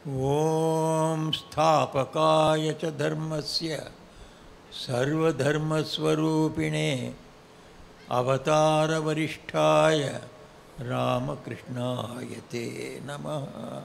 ॐ स्थापकाय च धर्मस्य सर्वधर्मस्वरूपिणे अवतारवरिष्ठाय रामकृष्णाय ते नमः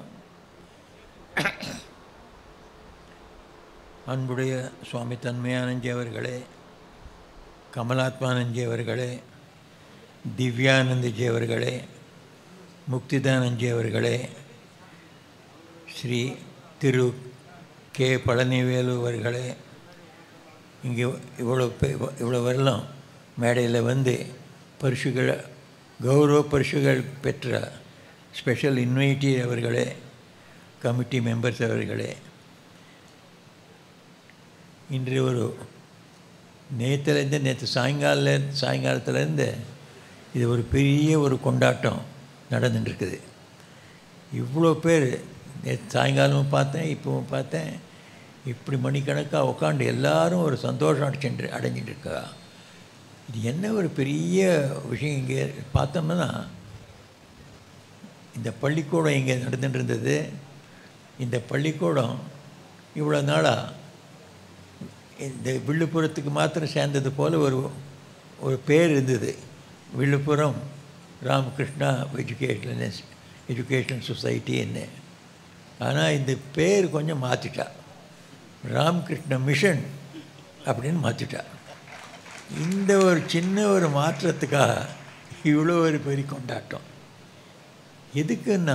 அன்புடைய சுவாமி தன்மயானந்தி அவர்களே கமலாத்மானந்தி அவர்களே திவ்யானந்தஜி அவர்களே முக்திதானந்தி அவர்களே ஸ்ரீ திரு கே பழனிவேலு அவர்களே இங்கே இவ்வளோ பே இவ்வளோ வரலாம் மேடையில் வந்து பரிசுகள் கௌரவ பரிசுகள் பெற்ற ஸ்பெஷல் இன்வைட்டி அவர்களே கமிட்டி மெம்பர்ஸ் அவர்களே இன்று ஒரு நேற்றுலேருந்து நேற்று சாயங்கால சாயங்காலத்துலேருந்து இது ஒரு பெரிய ஒரு கொண்டாட்டம் நடந்துட்டுருக்குது இவ்வளோ பேர் நேற்று சாயங்காலமும் பார்த்தேன் இப்போவும் பார்த்தேன் இப்படி மணிக்கணக்காக உட்காந்து எல்லாரும் ஒரு சந்தோஷம் அடைச்சுட்டு அடைஞ்சிட்டு இருக்கா இது என்ன ஒரு பெரிய விஷயம் இங்கே பார்த்தோம்னா இந்த பள்ளிக்கூடம் இங்கே நடந்துட்டு இருந்தது இந்த பள்ளிக்கூடம் இவ்வளோ நாளாக இந்த விழுப்புரத்துக்கு மாத்திரம் சேர்ந்தது போல் ஒரு ஒரு பேர் இருந்தது விழுப்புரம் ராமகிருஷ்ணா எஜுகேஷன் எஜுகேஷன் சொசைட்டின்னு ஆனால் இந்த பேர் கொஞ்சம் மாற்றிட்டா ராமகிருஷ்ண மிஷன் அப்படின்னு மாற்றிட்டா இந்த ஒரு சின்ன ஒரு மாற்றத்துக்காக இவ்வளோ ஒரு பெரிய கொண்டாட்டம் எதுக்குன்னா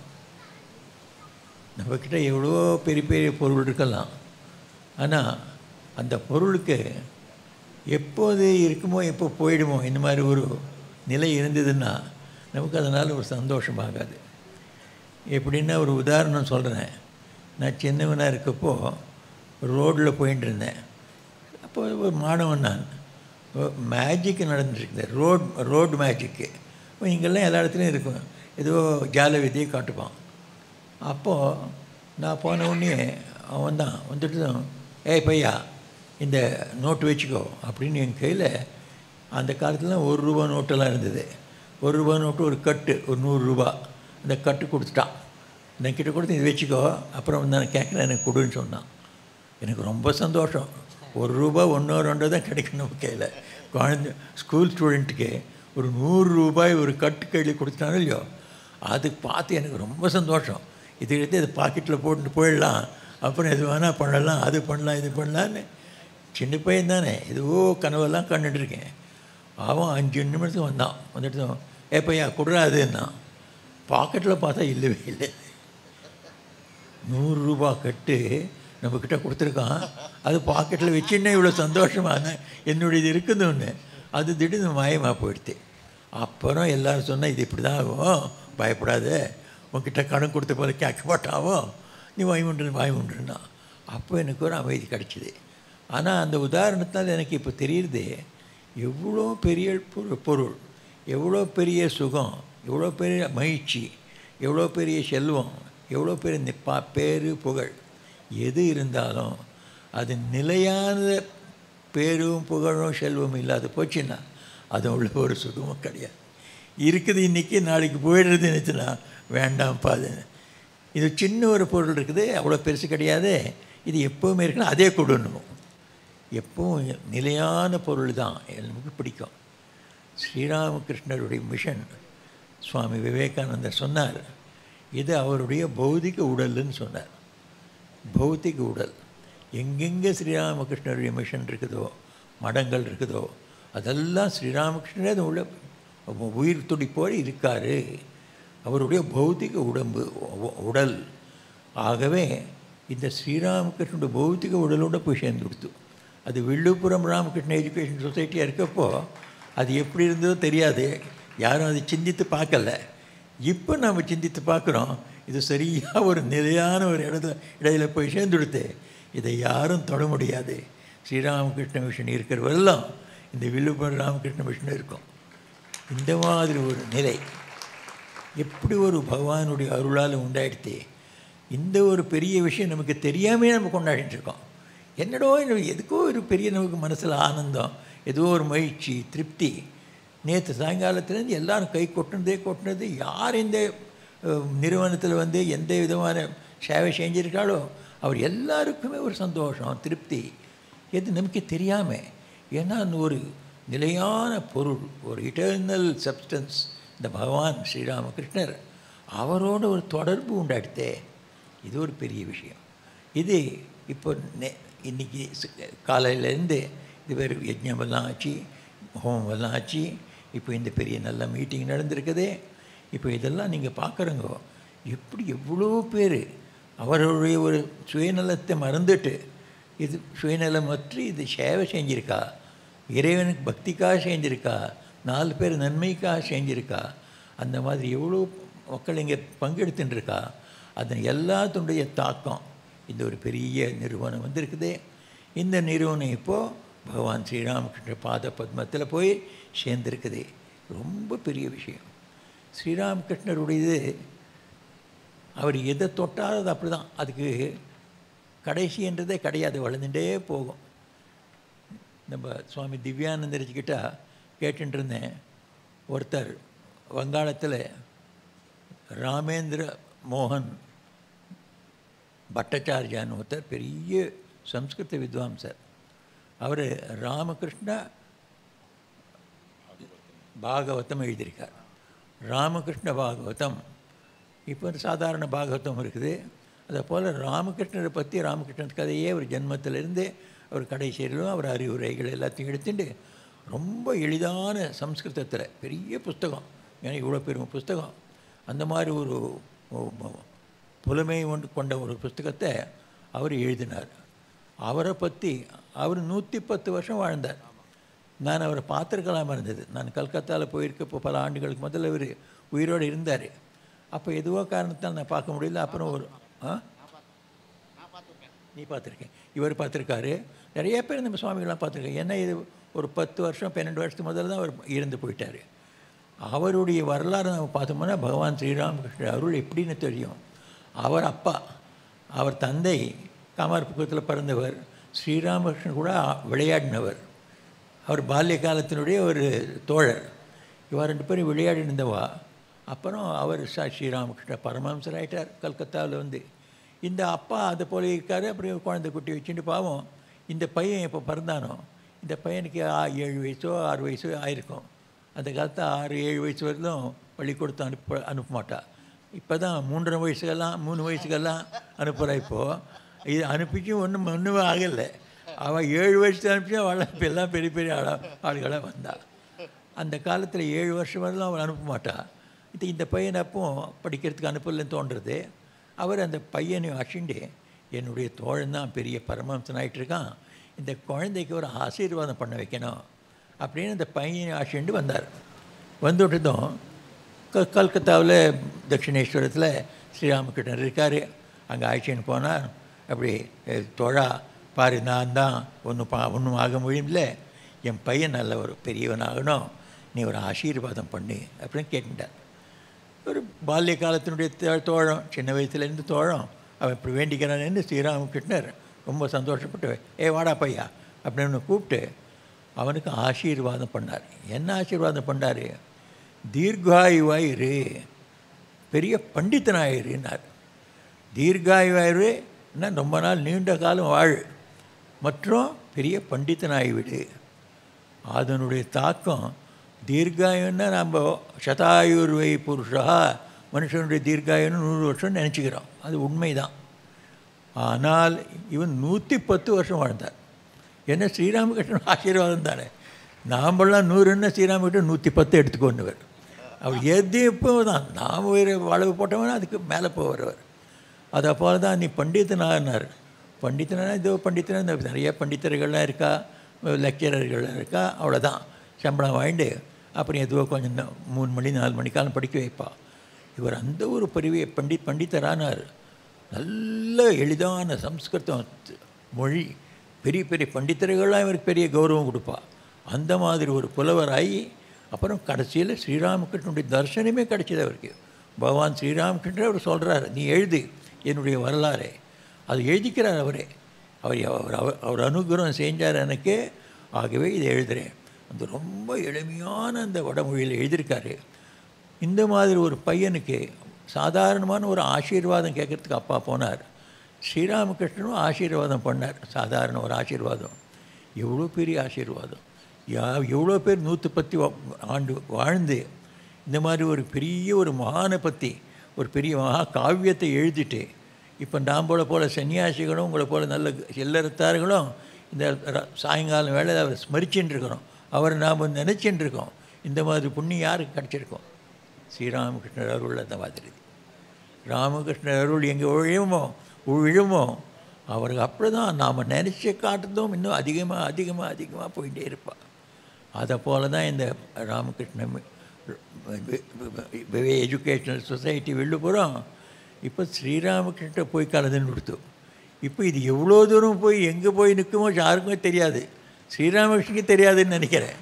நம்மக்கிட்ட எவ்வளோ பெரிய பெரிய பொருள் இருக்கலாம் ஆனால் அந்த பொருளுக்கு எப்போது இருக்குமோ எப்போ போயிடுமோ இந்த மாதிரி ஒரு நிலை இருந்ததுன்னா நமக்கு அதனால் ஒரு சந்தோஷமாகாது எப்படின்னா ஒரு உதாரணம் சொல்கிறேன் நான் சின்னவனாக இருக்கப்போ ரோட்டில் போயிட்டு இருந்தேன் அப்போ ஒரு மாணவன் நான் மேஜிக் நடந்துட்டுருக்குது ரோட் ரோட் மேஜிக்கு இங்கெல்லாம் எல்லா இடத்துலையும் இருக்கும் ஏதோ ஜால விதியை காட்டுப்பான் அப்போது நான் போன உடனே அவன் தான் வந்துட்டு ஏய் பையா இந்த நோட்டு வச்சுக்கோ அப்படின்னு என் கையில் அந்த காலத்தில் ஒரு ரூபா நோட்டெல்லாம் இருந்தது ஒரு ரூபா நோட்டு ஒரு கட்டு ஒரு நூறுரூபா அந்த கட்டு கொடுத்துட்டான் என் கிட்ட கொடுத்து இது வச்சுக்கோ அப்புறம் வந்து நான் கேட்குறேன் எனக்கு கொடுன்னு சொன்னான் எனக்கு ரொம்ப சந்தோஷம் ஒரு ரூபா ஒன்றோ ரெண்டோ தான் கிடைக்கும் நம்ம கையில் குழந்தை ஸ்கூல் ஸ்டூடெண்ட்டுக்கு ஒரு நூறு ரூபாய் ஒரு கட்டு கையில் கொடுத்துட்டானோ இல்லையோ அது பார்த்து எனக்கு ரொம்ப சந்தோஷம் இது எடுத்து அது பாக்கெட்டில் போட்டு போயிடலாம் அப்புறம் எது வேணால் பண்ணலாம் அது பண்ணலாம் இது பண்ணலான்னு சின்ன பையன் தானே எதுவோ கனவெல்லாம் கண்டுட்டுருக்கேன் அவன் அஞ்சு நிமிஷத்துக்கு வந்தான் வந்துட்டு ஏ பையா கொடுறாதுன்னா பாக்கெட்டில் பார்த்தா இல்லவே இல்லை நூறுரூபா கட்டு நம்மக்கிட்ட கொடுத்துருக்கான் அது பாக்கெட்டில் வச்சுன்னா இவ்வளோ சந்தோஷமான என்னுடைய இது இருக்குது ஒன்று அது திடீர்னு மாயமாக போயிடுது அப்புறம் எல்லோரும் சொன்னால் இது இப்படி தான் ஆகும் பயப்படாத உங்ககிட்ட கடன் கொடுத்த போல கேட்க மாட்டாவும் நீ வாய் உண்டு வாய் உண்டுன்னா அப்போ எனக்கு ஒரு அமைதி கிடச்சிது ஆனால் அந்த உதாரணத்தால் எனக்கு இப்போ தெரியுது எவ்வளோ பெரிய பொருள் எவ்வளோ பெரிய சுகம் எவ்வளோ பெரிய மகிழ்ச்சி எவ்வளோ பெரிய செல்வம் எவ்வளோ பெரிய நிப்பா பேரு புகழ் எது இருந்தாலும் அது நிலையான பேரும் புகழும் செல்வம் இல்லாத போச்சுன்னா அது உள்ள ஒரு சுகமும் கிடையாது இருக்குது இன்றைக்கி நாளைக்கு போயிடுறது நினச்சுன்னா வேண்டாம்ப்பா அது இது சின்ன ஒரு பொருள் இருக்குது அவ்வளோ பெருசு கிடையாது இது எப்போவுமே இருக்குன்னா அதே கொடுணும் எப்பவும் நிலையான பொருள் தான் எனக்கு பிடிக்கும் ஸ்ரீராமகிருஷ்ணருடைய மிஷன் சுவாமி விவேகானந்தர் சொன்னார் இது அவருடைய பௌதிக உடல்னு சொன்னார் பௌத்திக உடல் எங்கெங்கே ஸ்ரீராமகிருஷ்ணருடைய மிஷன் இருக்குதோ மடங்கள் இருக்குதோ அதெல்லாம் ஸ்ரீராமகிருஷ்ணரே அது உள்ள உயிர் துடிப்போடு இருக்கார் அவருடைய பௌத்திக உடம்பு உடல் ஆகவே இந்த ஸ்ரீராமகிருஷ்ணனுடைய பௌத்திக உடலோட போய் சேர்ந்து கொடுத்து அது வில்லுப்புரம் ராமகிருஷ்ண எஜுகேஷன் சொசைட்டியாக இருக்கப்போ அது எப்படி இருந்ததோ தெரியாது யாரும் அதை சிந்தித்து பார்க்கல இப்போ நம்ம சிந்தித்து பார்க்குறோம் இது சரியாக ஒரு நிலையான ஒரு இடத்துல இடையில போய் சேர்ந்துடுத்து இதை யாரும் தொட முடியாது ஸ்ரீராமகிருஷ்ண மிஷன் இருக்கிறவரெல்லாம் இந்த வில்லுப்புரம் ராமகிருஷ்ண மிஷன் இருக்கும் இந்த மாதிரி ஒரு நிலை எப்படி ஒரு பகவானுடைய அருளால் உண்டாயிடுத்து இந்த ஒரு பெரிய விஷயம் நமக்கு தெரியாமே நம்ம கொண்டாடிட்டு இருக்கோம் என்னடோ எதுக்கோ ஒரு பெரிய நமக்கு மனசில் ஆனந்தம் ஏதோ ஒரு மகிழ்ச்சி திருப்தி நேற்று சாயங்காலத்துலேருந்து எல்லாரும் கை கொட்டினதே கொட்டினது யார் இந்த நிறுவனத்தில் வந்து எந்த விதமான சேவை செஞ்சிருக்காளோ அவர் எல்லாருக்குமே ஒரு சந்தோஷம் திருப்தி எது நமக்கு தெரியாமல் ஏன்னா அந்த ஒரு நிலையான பொருள் ஒரு இட்டர்னல் சப்ஸ்டன்ஸ் இந்த பகவான் ஸ்ரீராமகிருஷ்ணர் அவரோட ஒரு தொடர்பு உண்டாடுத்தே இது ஒரு பெரிய விஷயம் இது இப்போ நெ இன்றைக்கி காலையிலேருந்து இது பேர் யஜ்ஞமெல்லாம் ஆச்சு ஹோமெல்லாம் ஆச்சு இப்போ இந்த பெரிய நல்ல மீட்டிங் நடந்திருக்குதே இப்போ இதெல்லாம் நீங்கள் பார்க்குறங்க எப்படி எவ்வளோ பேர் அவருடைய ஒரு சுயநலத்தை மறந்துட்டு இது சுயநலமற்று இது சேவை செஞ்சிருக்கா இறைவனுக்கு பக்திக்காக செஞ்சிருக்கா நாலு பேர் நன்மைக்காக செஞ்சிருக்கா அந்த மாதிரி எவ்வளோ மக்கள் இங்கே பங்கெடுத்துட்டு இருக்கா அதன் எல்லாத்துடைய தாக்கம் இந்த ஒரு பெரிய நிறுவனம் வந்திருக்குதே இந்த நிறுவனம் இப்போது பகவான் ஸ்ரீராமகிருஷ்ண பாத பத்மத்தில் போய் சேர்ந்துருக்குது ரொம்ப பெரிய விஷயம் ஸ்ரீராமகிருஷ்ணருடையது அவர் எதை தொட்டாலும் அது அப்படி தான் அதுக்கு கடைசின்றதே கிடையாது வளர்ந்துட்டே போகும் நம்ம சுவாமி திவ்யானந்தரிச்சுக்கிட்ட கேட்டுட்டு இருந்தேன் ஒருத்தர் வங்காளத்தில் ராமேந்திர மோகன் பட்டாச்சாரியான்னு ஒருத்தர் பெரிய சம்ஸ்கிருத வித்வாம்சர் அவர் ராமகிருஷ்ண பாகவதம் எழுதியிருக்கார் ராமகிருஷ்ண பாகவதம் இப்போ சாதாரண பாகவதம் இருக்குது அதை போல் ராமகிருஷ்ணரை பற்றி ராமகிருஷ்ணன் கதையே அவர் ஜென்மத்திலிருந்து அவர் கடைசியிலும் அவர் அறிவுரைகள் எல்லாத்தையும் எடுத்துட்டு ரொம்ப எளிதான சம்ஸ்கிருதத்தில் பெரிய புஸ்தகம் ஏன்னா இவ்வளோ பெரும் புஸ்தகம் அந்த மாதிரி ஒரு புலமை ஒன்று கொண்ட ஒரு புஸ்தகத்தை அவர் எழுதினார் அவரை பற்றி அவர் நூற்றி பத்து வருஷம் வாழ்ந்தார் நான் அவரை பார்த்துருக்கலாமா இருந்தது நான் கல்கத்தாவில் போயிருக்கப்போ பல ஆண்டுகளுக்கு முதல்ல அவர் உயிரோடு இருந்தார் அப்போ எதுவோ காரணத்தால் நான் பார்க்க முடியல அப்புறம் ஒரு ஆ நீ பார்த்துருக்கேன் இவர் பார்த்துருக்காரு நிறைய பேர் நம்ம சுவாமிகள்லாம் பார்த்துருக்கேன் ஏன்னா இது ஒரு பத்து வருஷம் பன்னெண்டு வருஷத்துக்கு முதல்ல தான் அவர் இறந்து போயிட்டார் அவருடைய வரலாறு நம்ம பார்த்தோம்னா பகவான் ஸ்ரீராமகிருஷ்ணர் அருள் எப்படின்னு தெரியும் அவர் அப்பா அவர் தந்தை காமார்புக்கத்தில் பிறந்தவர் ஸ்ரீராமகிருஷ்ணன் கூட விளையாடினவர் அவர் பால்ய காலத்தினுடைய ஒரு தோழர் இவர் ரெண்டு பேரும் விளையாடி இருந்தவா அப்புறம் அவர் சா ஸ்ரீராமகிருஷ்ண பரமஹம்சர் ஆகிட்டார் கல்கத்தாவில் வந்து இந்த அப்பா அதை போல இருக்கார் அப்புறம் குழந்தை குட்டி வச்சுட்டு பாவம் இந்த பையன் எப்போ பிறந்தானோ இந்த பையனுக்கு ஏழு வயசோ ஆறு வயசோ ஆயிருக்கும் அந்த காலத்து ஆறு ஏழு வயசு வரையிலும் பள்ளிக்கூடத்தை அனுப்ப அனுப்ப மாட்டா இப்போ தான் மூன்றரை வயசுக்கெல்லாம் மூணு வயசுக்கெல்லாம் அனுப்புகிறா இப்போது இது அனுப்பிச்சும் ஒன்றும் ஒன்றுமே ஆகலை அவள் ஏழு வயசு அனுப்பிச்சு அவள் இப்போ எல்லாம் பெரிய பெரிய ஆளா ஆளுகளாக வந்தாள் அந்த காலத்தில் ஏழு வருஷம் வரலாம் அவள் அனுப்ப மாட்டாள் இது இந்த பையனை அப்போ படிக்கிறதுக்கு அனுப்பலன்னு தோன்றுறது அவர் அந்த பையனை அசிண்டு என்னுடைய தோழன் தான் பெரிய பரமஹம்சன் ஆகிட்டு இருக்கான் இந்த குழந்தைக்கு ஒரு ஆசீர்வாதம் பண்ண வைக்கணும் அப்படின்னு அந்த பையனை அசிண்டு வந்தார் வந்துவிட்டதும் க கல்கத்தாவில் தட்சிணேஸ்வரத்தில் ஸ்ரீராமகிருஷ்ணர் இருக்கார் அங்கே ஆட்சின்னு போனார் அப்படி தோழா பாரு நான் தான் ஒன்றும் பா ஒன்றும் ஆக முடியல என் பையன் நல்ல ஒரு பெரியவன் ஆகணும் நீ ஒரு ஆசீர்வாதம் பண்ணு அப்படின்னு கேட்டுட்டார் ஒரு பால்ய காலத்தினுடைய தோழம் சின்ன வயசுலேருந்து தோழம் அவன் இப்படி வேண்டிக்கிறான்னு ஸ்ரீராமகிருஷ்ணர் ரொம்ப சந்தோஷப்பட்டு ஏ வாடா பையா அப்படின்னு கூப்பிட்டு அவனுக்கு ஆசீர்வாதம் பண்ணார் என்ன ஆசீர்வாதம் பண்ணார் தீர்காயுவாயிரு பெரிய பண்டித்தனாயிருன்னார் தீர்காயுவாயிரு என்ன ரொம்ப நாள் நீண்ட காலம் வாழ் மற்றும் பெரிய பண்டித்தனாகிவிடு அதனுடைய தாக்கம் தீர்காயுன்னா நம்ம சதாயுர்வை புருஷா மனுஷனுடைய தீர்காயுன்னு நூறு வருஷம் நினச்சிக்கிறோம் அது உண்மைதான் ஆனால் இவன் நூற்றி பத்து வருஷம் வாழ்ந்தார் என்ன ஸ்ரீராமகிருஷ்ணன் ஆசீர்வாதம் தானே நாம்பெல்லாம் நூறுன்னு ஸ்ரீராமகிருஷ்ணன் நூற்றி பத்து எடுத்துக்கொண்டவர் அவர் எது இப்போ தான் நாம் வேறு வளவு போட்டவனா அதுக்கு மேலே போகிறவர் அதை போல தான் நீ பண்டிதனானார் பண்டிதனா இதோ பண்டிதனா இந்த நிறைய பண்டிதர்கள்லாம் இருக்கா லெக்சரர்கள்லாம் இருக்கா அவ்வளோதான் சம்பளம் வாங்கிட்டு அப்புறம் எதுவோ கொஞ்சம் மூணு மணி நாலு மணிக்காலம் படிக்க வைப்பா இவர் அந்த ஒரு பரிவை பண்டி பண்டிதரானார் நல்ல எளிதான சம்ஸ்கிருதம் மொழி பெரிய பெரிய பண்டிதர்கள்லாம் இவருக்கு பெரிய கௌரவம் கொடுப்பா அந்த மாதிரி ஒரு புலவராகி அப்புறம் கடைசியில் ஸ்ரீராமகிருஷ்ணனுடைய தரிசனமே கிடைச்சது அவருக்கு பகவான் ஸ்ரீராமகிருஷ்ணர் அவர் சொல்கிறார் நீ எழுது என்னுடைய வரலாறு அது எழுதிக்கிறார் அவரே அவர் அவர் அவர் அனுகிரகம் செஞ்சார் எனக்கு ஆகவே இதை எழுதுகிறேன் அந்த ரொம்ப எளிமையான அந்த வடமொழியில் எழுதியிருக்காரு இந்த மாதிரி ஒரு பையனுக்கு சாதாரணமான ஒரு ஆசீர்வாதம் கேட்கறதுக்கு அப்பா போனார் ஸ்ரீராமகிருஷ்ணனும் ஆசீர்வாதம் பண்ணார் சாதாரண ஒரு ஆசீர்வாதம் எவ்வளோ பெரிய ஆசீர்வாதம் யா எவ்வளோ பேர் நூற்றி பத்து ஆண்டு வாழ்ந்து இந்த மாதிரி ஒரு பெரிய ஒரு மகானை பற்றி ஒரு பெரிய மகா காவியத்தை எழுதிட்டு இப்போ நாம் போல போல சன்னியாசிகளும் உங்களை போல நல்ல இல்லறத்தார்களும் இந்த ர- சாயங்காலம் வேளையில் அவரை ஸ்மரிச்சுட்டு இருக்கிறோம் அவரை நாம் நினச்சிட்டு இருக்கோம் இந்த மாதிரி புண்ணியம் யாருக்கு கிடச்சிருக்கோம் ஸ்ரீராமகிருஷ்ணர் அருள் அந்த மாதிரி ராமகிருஷ்ணர் அருள் எங்கே விழுமோ விழுமோ அவருக்கு அப்படி தான் நாம் நினச்சி காட்டுறதும் இன்னும் அதிகமாக அதிகமாக அதிகமாக போயிட்டே இருப்பாள் அதை போல தான் இந்த ராமகிருஷ்ண எஜுகேஷனல் சொசைட்டி வில்லுபுரம் இப்போ ஸ்ரீராமகிருஷ்ண போய் கலந்துன்னு கொடுத்தோம் இப்போ இது எவ்வளோ தூரம் போய் எங்கே போய் நிற்குமோ யாருக்குமே தெரியாது ஸ்ரீராமகிருஷ்ணனுக்கு தெரியாதுன்னு நினைக்கிறேன்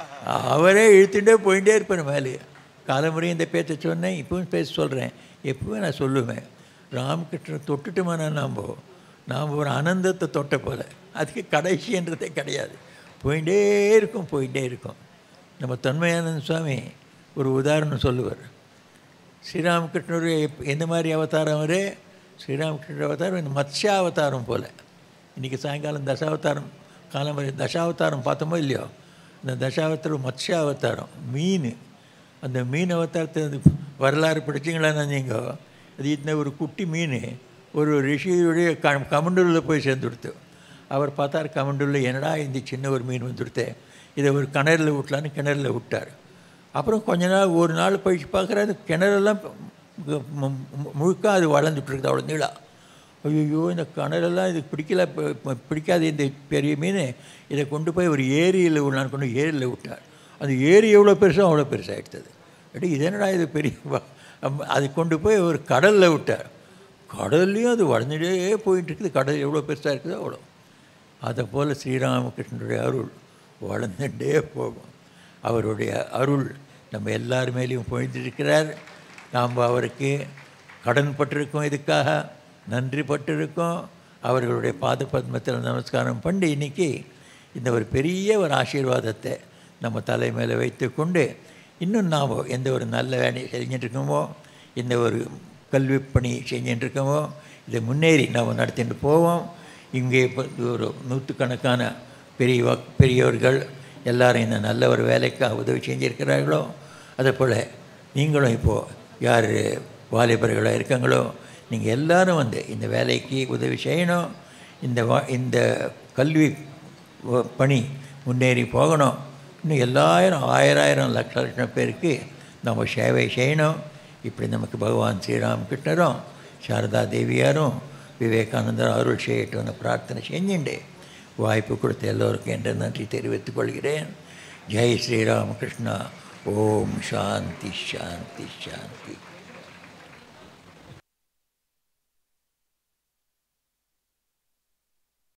அவரே இழுத்துட்டே போயிட்டே இருப்பேன் மேலே காலமுறையும் இந்த பேச்சை சொன்னேன் இப்பவும் பேச சொல்கிறேன் எப்பவும் நான் சொல்லுவேன் ராமகிருஷ்ணன் தொட்டுட்டுமானா நாம் நாம் ஒரு ஆனந்தத்தை தொட்ட போல அதுக்கு கடைசின்றதே கிடையாது போயிட்டே இருக்கும் போயிட்டே இருக்கும் நம்ம தன்மயானந்த சுவாமி ஒரு உதாரணம் சொல்லுவார் ஸ்ரீராமகிருஷ்ணர் எப் எந்த மாதிரி அவதாரம் அவரு ஸ்ரீராமகிருஷ்ணர் அவதாரம் இந்த மத்ஸ்ய அவதாரம் போல் இன்றைக்கி சாயங்காலம் தசாவதாரம் காலம் வரை தசாவதாரம் பார்த்தோமோ இல்லையோ இந்த தசாவதாரம் மத்ஸ்ய அவதாரம் மீன் அந்த மீன் அவதாரத்தை அந்த வரலாறு படிச்சிங்களா நீங்கள் அது இந்த ஒரு குட்டி மீன் ஒரு ரிஷியுடைய க கமண்டூரில் போய் சேர்ந்துடுத்து அவர் பார்த்தார் கமண்டூரில் என்னடா இந்த சின்ன ஒரு மீன் வந்துடுத்தே இதை ஒரு கிணறுல விட்டலான்னு கிணறுல விட்டார் அப்புறம் கொஞ்ச நாள் ஒரு நாள் போயிட்டு பார்க்குறாரு கிணறெல்லாம் மு- மு- முழுக்க அது வளர்ந்துட்டு இருக்குது அவ்வளோ நீளம் ஐயோ இந்த கிணறெல்லாம் இது பிடிக்கல ப- ப- பிடிக்காது இந்த பெரிய மீன் இதை கொண்டு போய் ஒரு ஏரியில் விடலான்னு கொண்டு ஏரியில் விட்டார் அந்த ஏரி எவ்வளோ பெருசோ அவ்வளோ பெருசாகிடுது அடி இது என்னடா இது பெரிய வ- அம்- அது கொண்டு போய் ஒரு கடலில் விட்டார் கடல்லையும் அது வளர்ந்துட்டே போயிட்டு இருக்குது கடல் எவ்வளோ பெருசாக இருக்குதோ அவ்வளோ அதை போல் ஸ்ரீராமகிருஷ்ணனுடைய அருள் வளர்ந்துட்டே போகும் அவருடைய அருள் நம்ம எல்லார் மேலேயும் பொழிந்திருக்கிறார் நாம் அவருக்கு கடன் பட்டிருக்கோம் இதுக்காக நன்றி பட்டிருக்கோம் அவர்களுடைய பாத பத்மத்தில் நமஸ்காரம் பண்ணி இன்னைக்கு இந்த ஒரு பெரிய ஒரு ஆசீர்வாதத்தை நம்ம தலை மேலே வைத்துக்கொண்டு இன்னும் நாம் எந்த ஒரு நல்ல வேலையை செஞ்சுட்டு இருக்கோமோ இந்த ஒரு கல்வி பணி செஞ்சுட்டு இருக்கோமோ இதை முன்னேறி நாம் நடத்திட்டு போவோம் இங்கே இப்போ ஒரு நூற்றுக்கணக்கான பெரிய பெரியவர்கள் எல்லாரும் இந்த நல்ல ஒரு வேலைக்காக உதவி செஞ்சிருக்கிறார்களோ அதே போல் நீங்களும் இப்போது யார் வாலிபர்களாக இருக்காங்களோ நீங்கள் எல்லாரும் வந்து இந்த வேலைக்கு உதவி செய்யணும் இந்த வா இந்த கல்வி வ- பணி முன்னேறி போகணும் இன்னும் எல்லாயிரம் ஆயிரம் லட்ச லட்சம் பேருக்கு நம்ம சேவை செய்யணும் இப்படி நமக்கு பகவான் ஸ்ரீராமகிருஷ்ணரும் சாரதா தேவியாரும் விவேகானந்தர் அருள் செய்யட்டும்னு பிரார்த்தனை செஞ்சுண்டு வாய்ப்பு கொடுத்த எல்லோருக்கும் என்று நன்றி தெரிவித்துக் கொள்கிறேன் ஜெய் ஸ்ரீராமகிருஷ்ணா ஓம் சாந்தி சாந்தி சாந்தி